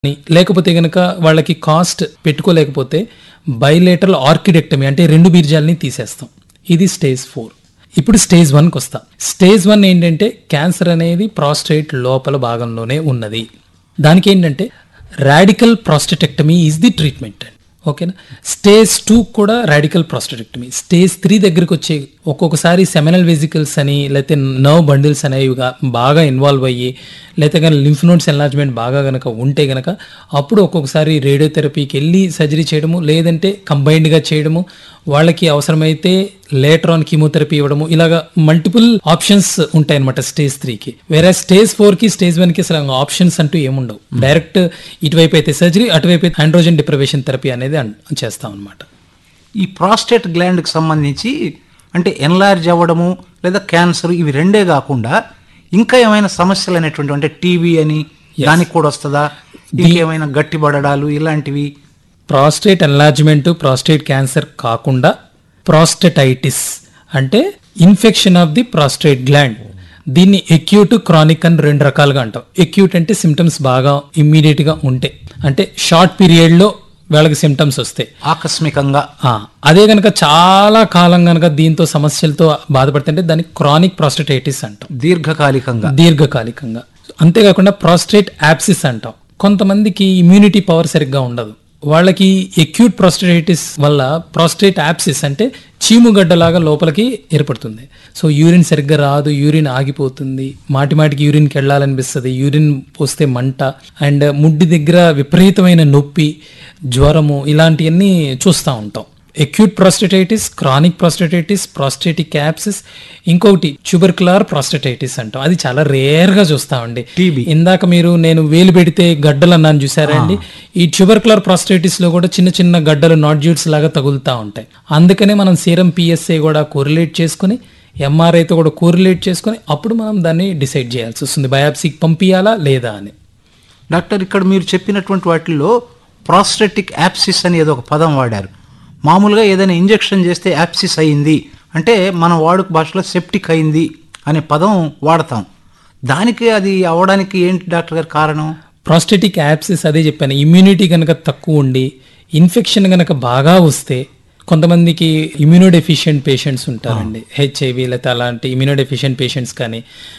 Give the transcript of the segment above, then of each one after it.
అని లేకపోతే గనక వాళ్ళకి కాస్ట్ పెట్టుకోలేకపోతే బైలేటరల్ ఆర్కిడెక్టమీ అంటే రెండు బీర్జాలని తీసేస్తాం ఇది స్టేజ్ ఫోర్ ఇప్పుడు స్టేజ్ వన్కి వస్తాం స్టేజ్ వన్ ఏంటంటే క్యాన్సర్ అనేది ప్రాస్టేట్ లోపల భాగంలోనే ఉన్నది దానికి ఏంటంటే radical prostatectomy is the treatment ఓకేనా స్టేజ్ టూ కూడా రాడికల్ ప్రాస్టెటెక్టమీ స్టేజ్ త్రీ దగ్గరికి వచ్చే ఒక్కొక్కసారి సెమినల్ వెజికల్స్ అని లేకపోతే నర్వ్ బండిల్స్ అనేవి గా- బాగా ఇన్వాల్వ్ అయ్యి లేకపోతే కానీ లింఫ్ నోడ్స్ ఎన్లార్జ్మెంట్ బాగా గనక ఉంటే గనక అప్పుడు ఒక్కొక్కసారి రేడియోథెరపీకి వెళ్ళి సర్జరీ చేయడము లేదంటే కంబైన్డ్గా చేయడము వాళ్ళకి అవసరమైతే లేటర్ ఆన్ కీమోథెరపీ ఇవ్వడము ఇలాగా మల్టిపుల్ ఆప్షన్స్ ఉంటాయి అనమాట స్టేజ్ త్రీకి వేరే స్టేజ్ ఫోర్కి స్టేజ్ వన్కి అసలు ఆప్షన్స్ అంటూ ఏముండవు డైరెక్ట్ ఇటువైపు అయితే సర్జరీ అటువైపు అయితే ఆండ్రోజన్ డిప్రవేషన్ థెరపీ అనేది అన్- చేస్తాం అనమాట ఈ ప్రాస్టేట్ గ్లాండ్కి సంబంధించి అంటే ఎన్లార్జ్ అవ్వడము లేదా క్యాన్సర్ ఇవి రెండే కాకుండా ఇంకా ఏమైనా సమస్యలు అనేటువంటి అంటే టీబీ అని దానికి కూడా వస్తుందా ఇంకేమైనా గట్టిపడడాలు ఇలాంటివి ప్రాస్టేట్ ఎన్లార్జ్మెంట్ ప్రాస్టేట్ క్యాన్సర్ కాకుండా ప్రాస్టెటైటిస్ అంటే infection of the prostate gland దీన్ని ఎక్యూట్ క్రానిక్ అని రెండు రకాలుగా అంటాం ఎక్యూట్ అంటే సిమ్టమ్స్ బాగా immediate గా ఉంటాయి అంటే షార్ట్ పీరియడ్లో వాళ్ళకి సిమ్టమ్స్ వస్తాయి ఆకస్మికంగా ఆ, అదే కనుక చాలా కాలం కనుక దీంతో సమస్యలతో బాధపడుతుంటే దాన్ని క్రానిక్ ప్రాస్టేటైటిస్ అంటాం దీర్ఘకాలికంగా దీర్ఘకాలికంగా అంతేకాకుండా ప్రాస్టేట్ యాప్సిస్ అంటాం కొంతమందికి ఇమ్యూనిటీ పవర్ సరిగ్గా ఉండదు వాళ్ళకి ఎక్యూట్ ప్రాస్టేటైటిస్ వల్ల ప్రాస్టేట్ యాప్సిస్ అంటే చీముగడ్డలాగా లోపలికి ఏర్పడుతుంది సో యూరిన్ సరిగ్గా రాదు యూరిన్ ఆగిపోతుంది మాటి మాటికి యూరిన్కి వెళ్ళాలనిపిస్తుంది యూరిన్ పోస్తే మంట అండ్ ముడ్డి దగ్గర విపరీతమైన నొప్పి జ్వరము ఇలాంటివన్నీ చూస్తూ ఉంటాం acute prostatitis chronic prostatitis prostatic abscess ఇంకొకటి ట్యూబర్కులార్ ప్రాస్టేటైటిస్ అంటాం అది చాలా రేర్ గా చూస్తామండి TB. ఇందాక మీరు నేను వేలు పెడితే గడ్డలు అన్నాను చూసారా అండి ఈ ట్యూబర్కులర్ ప్రాస్టైటిస్ లో కూడా చిన్న చిన్న గడ్డలు నాడ్యూట్స్ లాగా తగులుతూ ఉంటాయి అందుకనే మనం సీరం పిఎస్ఏ కూడా కోరిలేట్ చేసుకుని ఎంఆర్ఐతో కూడా కోరిలేట్ చేసుకుని అప్పుడు మనం దాన్ని డిసైడ్ చేయాల్సి వస్తుంది బయాప్సీకి పంపించాలా లేదా అని డాక్టర్ ఇక్కడ మీరు చెప్పినటువంటి వాటిల్లో ప్రాస్టెటిక్ యాప్సిస్ అని ఏదో ఒక పదం వాడారు మామూలుగా ఏదైనా ఇంజెక్షన్ చేస్తే యాప్సిస్ అయింది అంటే మన వాడుక భాషలో సెప్టిక్ అయింది అనే పదం వాడతాం దానికి అది అవడానికి ఏంటి డాక్టర్ గారు కారణం ప్రాస్టెటిక్ యాప్సిస్ అదే చెప్పాను ఇమ్యూనిటీ కనుక తక్కువ ఉండి ఇన్ఫెక్షన్ కనుక బాగా వస్తే కొంతమందికి ఇమ్యూనోడెఫిషియెంట్ పేషెంట్స్ ఉంటారండి హెచ్ఐవి లేకపోతే అలాంటి ఇమ్యూనోడెఫిషియెంట్ పేషెంట్స్ కానీ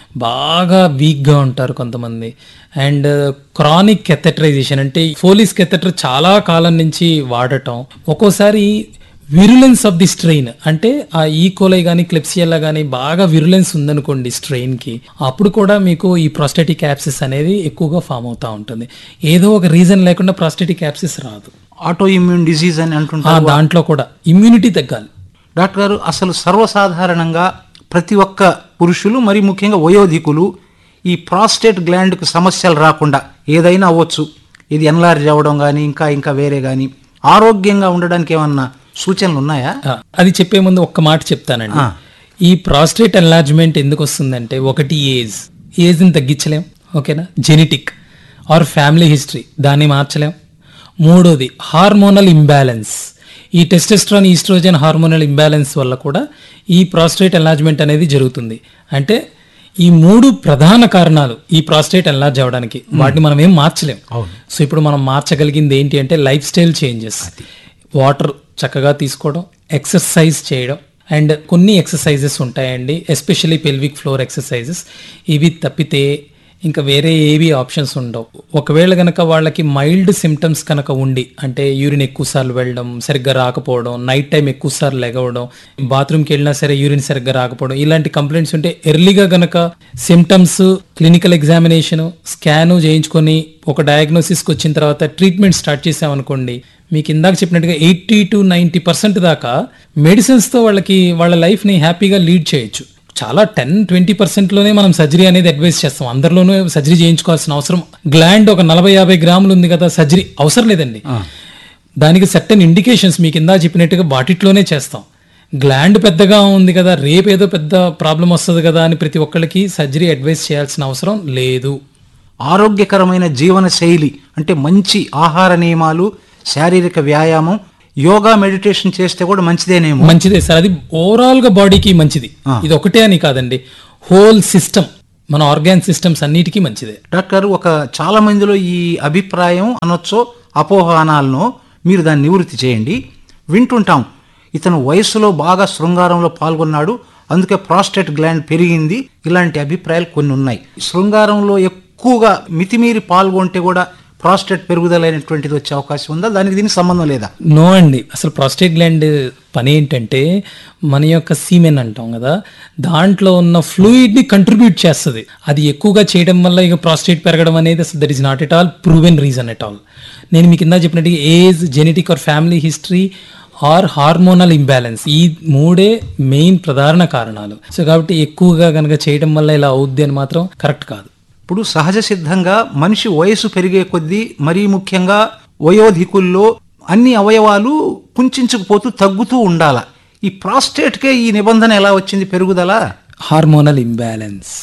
బాగా వీక్గా ఉంటారు కొంతమంది అండ్ క్రానిక్ కెథెటరైజేషన్ అంటే ఫోలిస్ కెథెటర్ చాలా కాలం నుంచి వాడటం ఒక్కోసారి విరులెన్స్ ఆఫ్ ది స్ట్రెయిన్ అంటే ఆ ఈకోలై కానీ క్లిప్సియల్లా కానీ బాగా విరులెన్స్ ఉందనుకోండి స్ట్రెయిన్కి అప్పుడు కూడా మీకు ఈ ప్రాస్టెటిక్ యాప్సిస్ అనేది ఎక్కువగా ఫామ్ అవుతూ ఉంటుంది ఏదో ఒక రీజన్ లేకుండా ప్రాస్టెటిక్ యాప్సిస్ రాదు ఆటో ఇమ్యూన్ డిసీజ్ అని ఆ అంటుంటారు దాంట్లో కూడా ఇమ్యూనిటీ తగ్గాలి డాక్టర్ గారు అసలు సర్వసాధారణంగా ప్రతి ఒక్క పురుషులు మరి ముఖ్యంగా వయోధికులు ఈ ప్రాస్టేట్ గ్లాండ్కు సమస్యలు రాకుండా ఏదైనా అవ్వచ్చు ఇది ఎన్లార్జ్ అవ్వడం కానీ ఇంకా ఇంకా వేరే కానీ ఆరోగ్యంగా ఉండడానికి ఏమన్నా సూచనలు ఉన్నాయా ఆ, అది చెప్పే ముందు ఒక్క మాట చెప్తానండి ఆ. ఈ ప్రాస్టేట్ ఎన్లార్జ్మెంట్ ఎందుకు వస్తుందంటే ఒకటి ఏజ్ ఏజ్ని తగ్గించలేం ఓకేనా జెనెటిక్ ఆర్ ఫ్యామిలీ హిస్టరీ దాన్ని మార్చలేం మూడోది హార్మోనల్ ఇంబ్యాలెన్స్ ఈ టెస్టెస్ట్రాన్ ఈస్ట్రోజన్ హార్మోనల్ ఇంబ్యాలెన్స్ వల్ల కూడా ఈ ప్రాస్టేట్ ఎన్లార్జ్మెంట్ అనేది జరుగుతుంది అంటే ఈ మూడు ప్రధాన కారణాలు ఈ ప్రాస్టేట్ ఎన్లార్జ్ అవ్వడానికి వాటిని మనం ఏం మార్చలేం సో ఇప్పుడు మనం మార్చగలిగింది ఏంటి అంటే లైఫ్ స్టైల్ చేంజెస్ వాటర్ చక్కగా తీసుకోవడం ఎక్సర్సైజ్ చేయడం అండ్ కొన్ని ఎక్సర్సైజెస్ ఉంటాయండి ఎస్పెషల్లీ పెల్విక్ ఫ్లోర్ ఎక్సర్సైజెస్ ఇవి తప్పితే ఇంకా వేరే ఏవి ఆప్షన్స్ ఉండవు ఒకవేళ కనుక వాళ్ళకి మైల్డ్ సిమ్టమ్స్ కనుక ఉండి అంటే యూరిన్ ఎక్కువసార్లు వెళ్ళడం సరిగ్గా రాకపోవడం నైట్ టైం ఎక్కువసార్లు లెగవడం బాత్రూమ్కి వెళ్ళినా సరే యూరిన్ సరిగ్గా రాకపోవడం ఇలాంటి కంప్లైంట్స్ ఉంటే ఎర్లీగా గనక సిమ్టమ్స్ క్లినికల్ ఎగ్జామినేషన్ స్కాను చేయించుకొని ఒక డయాగ్నోసిస్కి వచ్చిన తర్వాత ట్రీట్మెంట్ స్టార్ట్ చేసామనుకోండి మీకు ఇందాక చెప్పినట్టుగా ఎయిటీ టు నైంటీ పర్సెంట్ దాకా మెడిసిన్స్తో వాళ్ళకి వాళ్ళ లైఫ్ని హ్యాపీగా లీడ్ చేయొచ్చు చాలా టెన్ ట్వంటీ పర్సెంట్లోనే మనం సర్జరీ అనేది అడ్వైస్ చేస్తాం అందరిలోనూ సర్జరీ చేయించుకోవాల్సిన అవసరం గ్లాండ్ ఒక నలభై యాభై గ్రాములు ఉంది కదా సర్జరీ అవసరం లేదండి దానికి సర్టన్ ఇండికేషన్స్ మీకు ఇందా చెప్పినట్టుగా వాటిట్లోనే చేస్తాం గ్లాండ్ పెద్దగా ఉంది కదా రేపు ఏదో పెద్ద ప్రాబ్లం వస్తుంది కదా అని ప్రతి ఒక్కళ్ళకి సర్జరీ అడ్వైస్ చేయాల్సిన అవసరం లేదు ఆరోగ్యకరమైన జీవన శైలి అంటే మంచి ఆహార నియమాలు శారీరక వ్యాయామం యోగా మెడిటేషన్ చేస్తే కూడా మంచిదేనేమో మంచిదే సార్ అది ఓవరాల్ గా బాడీకి మంచిది ఇది ఒకటే అని కాదండి హోల్ సిస్టమ్ మన ఆర్గాన్ సిస్టమ్స్ అన్నిటికీ మంచిదే డాక్టర్ ఒక చాలా మందిలో ఈ అభిప్రాయం అనొచ్చో అపోహ అనాలనో మీరు దాన్ని నివృత్తి చేయండి వింటుంటాం ఇతను వయసులో బాగా శృంగారంలో పాల్గొన్నాడు అందుకే ప్రాస్టేట్ గ్లాండ్ పెరిగింది ఇలాంటి అభిప్రాయాలు కొన్ని ఉన్నాయి శృంగారంలో ఎక్కువగా మితిమీరి పాల్గొంటే కూడా ప్రాస్టేట్ పెరుగుదల అనేటువంటిది వచ్చే అవకాశం ఉందా దానికి దీనికి సంబంధం లేదా నో అండి అసలు ప్రాస్టేట్ గ్లాండ్ పని ఏంటంటే మన యొక్క సీమెన్ అంటాం కదా దాంట్లో ఉన్న ఫ్లూయిడ్ని కంట్రిబ్యూట్ చేస్తుంది అది ఎక్కువగా చేయడం వల్ల ఇక ప్రాస్టేట్ పెరగడం అనేది అసలు that is not at all proven reason at all నేను మీకు కింద చెప్పినట్టు age genetic or family history or hormonal imbalance ఈ మూడే మెయిన్ ప్రధాన కారణాలు సో కాబట్టి ఎక్కువగా కనుక చేయడం వల్ల ఇలా అవుద్ది అని మాత్రం కరెక్ట్ కాదు ఇప్పుడు సహజ సిద్ధంగా మనిషి వయసు పెరిగే కొద్దీ మరీ ముఖ్యంగా వయోధికుల్లో అన్ని అవయవాలు కుంచుకుపోతూ తగ్గుతూ ఉండాల ఈ ప్రాస్టేట్కే ఈ నిబంధన ఎలా వచ్చింది పెరుగుదల హార్మోనల్ ఇంబ్యాలెన్స్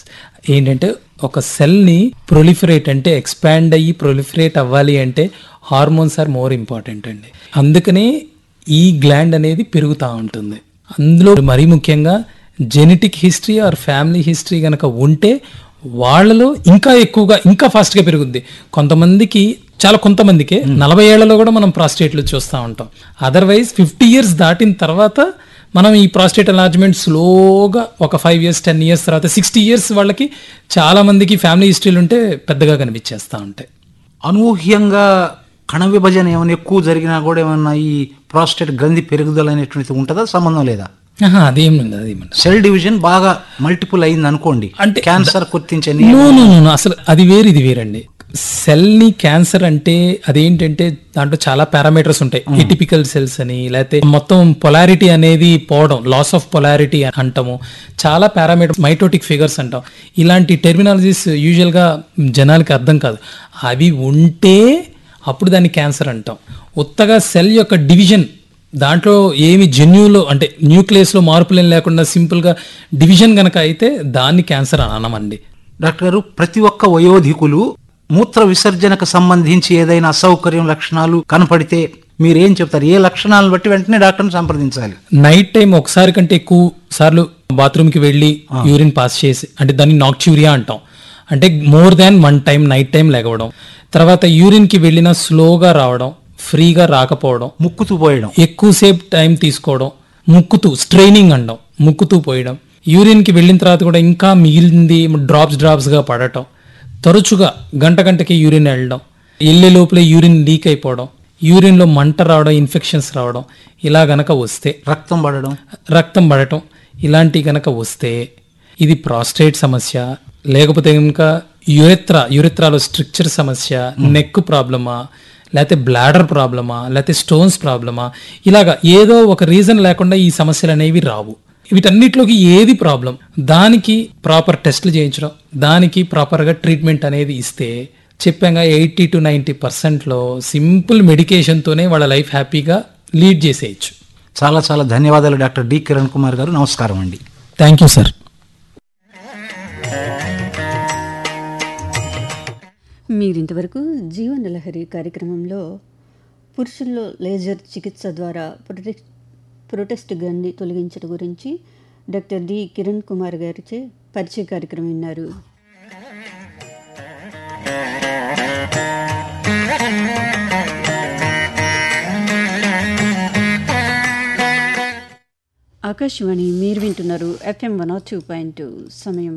ఏంటంటే ఒక సెల్ని ప్రొలిఫరేట్ అంటే ఎక్స్పాండ్ అయ్యి ప్రొలిఫరేట్ అవ్వాలి అంటే హార్మోన్స్ ఆర్ మోర్ ఇంపార్టెంట్ అండి అందుకనే ఈ గ్లాండ్ అనేది పెరుగుతూ ఉంటుంది అందులో మరీ ముఖ్యంగా genetic history or family history కనుక ఉంటే వాళ్ళలో ఇంకా ఎక్కువగా ఇంకా ఫాస్ట్గా పెరుగుద్ది కొంతమందికి చాలా కొంతమందికి నలభై ఏళ్లలో కూడా మనం ప్రాస్టేట్లు చూస్తూ ఉంటాం అదర్వైజ్ ఫిఫ్టీ ఇయర్స్ దాటిన తర్వాత మనం ఈ ప్రాస్టేట్ ఎన్లార్జ్మెంట్ స్లోగా ఒక ఫైవ్ ఇయర్స్ టెన్ ఇయర్స్ తర్వాత సిక్స్టీ ఇయర్స్ వాళ్ళకి చాలా మందికి ఫ్యామిలీ హిస్టరీలు ఉంటే పెద్దగా కనిపించేస్తూ ఉంటాయి అనూహ్యంగా కణ విభజన ఏమైనా ఎక్కువ జరిగినా కూడా ఏమన్నా ఈ ప్రాస్టేట్ గ్రంథి పెరుగుదల అనేటువంటిది ఉంటుందా సంబంధం లేదా ఆహా, అదేం ఉండదు అదేం ఉండదు సెల్ డివిజన్ బాగా మల్టిపుల్ అయింది అనుకోండి అంటే క్యాన్సర్ గుర్తించే నో నో నో నో, అసలు అది వేరు ఇది వేరండి సెల్ని క్యాన్సర్ అంటే అదేంటంటే దాంట్లో చాలా పారామీటర్స్ ఉంటాయి ఎటిపికల్ సెల్స్ అని లేకపోతే మొత్తం పొలారిటీ అనేది పోవడం లాస్ ఆఫ్ పొలారిటీ అంటాము చాలా పారామీటర్ మైటోటిక్ ఫిగర్స్ అంటాం ఇలాంటి టెర్మినాలజీస్ యూజువల్గా జనాలకి అర్థం కాదు అవి ఉంటే అప్పుడు దాన్ని క్యాన్సర్ అంటాం ఉత్తగా సెల్ యొక్క డివిజన్ దాంట్లో ఏమి జన్యులో అంటే న్యూక్లియస్లో మార్పులేం లేకుండా సింపుల్గా డివిజన్ కనుక అయితే దాన్ని క్యాన్సర్ అని అనమండి డాక్టర్ గారు ప్రతి ఒక్క వయోధికులు మూత్ర విసర్జనకు సంబంధించి ఏదైనా అసౌకర్యం లక్షణాలు కనపడితే మీరేం చెప్తారు ఏ లక్షణాలను బట్టి వెంటనే డాక్టర్ని సంప్రదించాలి నైట్ టైం ఒకసారి కంటే ఎక్కువ సార్లు బాత్రూమ్కి వెళ్ళి యూరిన్ పాస్ చేసి అంటే దాన్ని నాక్చ్యూరియా అంటాం అంటే more than one time night time లేకపోవడం తర్వాత యూరిన్కి వెళ్ళినా స్లోగా రావడం ఫ్రీగా రాకపోవడం ముక్కుతూ పోయడం ఎక్కువసేపు టైం తీసుకోవడం ముక్కుతూ స్ట్రైనింగ్ అనడం ముక్కుతూ పోయడం యూరిన్కి వెళ్ళిన తర్వాత కూడా ఇంకా మిగిలింది డ్రాప్స్ డ్రాప్స్గా పడటం తరచుగా గంట గంటకి యూరిన్ వెళ్ళడం వెళ్ళే లోపలే యూరిన్ లీక్ అయిపోవడం యూరిన్లో మంట రావడం ఇన్ఫెక్షన్స్ రావడం ఇలా గనక వస్తే రక్తం పడడం రక్తం పడటం ఇలాంటివి గనక వస్తే ఇది ప్రాస్టేట్ సమస్య లేకపోతే ఇంకా యురెత్రా యురెత్రాలో స్ట్రక్చర్ సమస్య నెక్ ప్రాబ్లమా లేకపోతే బ్లాడర్ ప్రాబ్లమా లేకపోతే స్టోన్స్ ప్రాబ్లమా ఇలాగా ఏదో ఒక రీజన్ లేకుండా ఈ సమస్యలు అనేవి రావు వీటన్నిటిలోకి ఏది ప్రాబ్లం దానికి ప్రాపర్ టెస్ట్లు చేయించడం దానికి ప్రాపర్గా ట్రీట్మెంట్ అనేది ఇస్తే చెప్పాగా ఎయిటీ టు నైంటీ పర్సెంట్లో సింపుల్ మెడికేషన్తోనే వాళ్ళ లైఫ్ హ్యాపీగా లీడ్ చేసేయచ్చు చాలా చాలా ధన్యవాదాలు డాక్టర్ డి కిరణ్ కుమార్ గారు నమస్కారం అండి థ్యాంక్ యూ సార్ మీరింతవరకు జీవనలహరి కార్యక్రమంలో పురుషుల్లో లేజర్ చికిత్స ద్వారా ప్రొటెక్ట్ ప్రొటెస్ట్ గ్రంథి తొలగించడం గురించి డాక్టర్ డి కిరణ్ కుమార్ గారిచే పరిచయ కార్యక్రమం విన్నారు ఆకాశవాణి మీరు వింటున్నారు FM one or two point two సమయం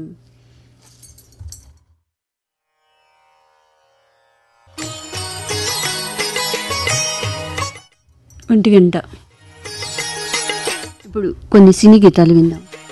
ఒంటి గంట ఇప్పుడు కొన్ని సినీ గీతాలు విందాం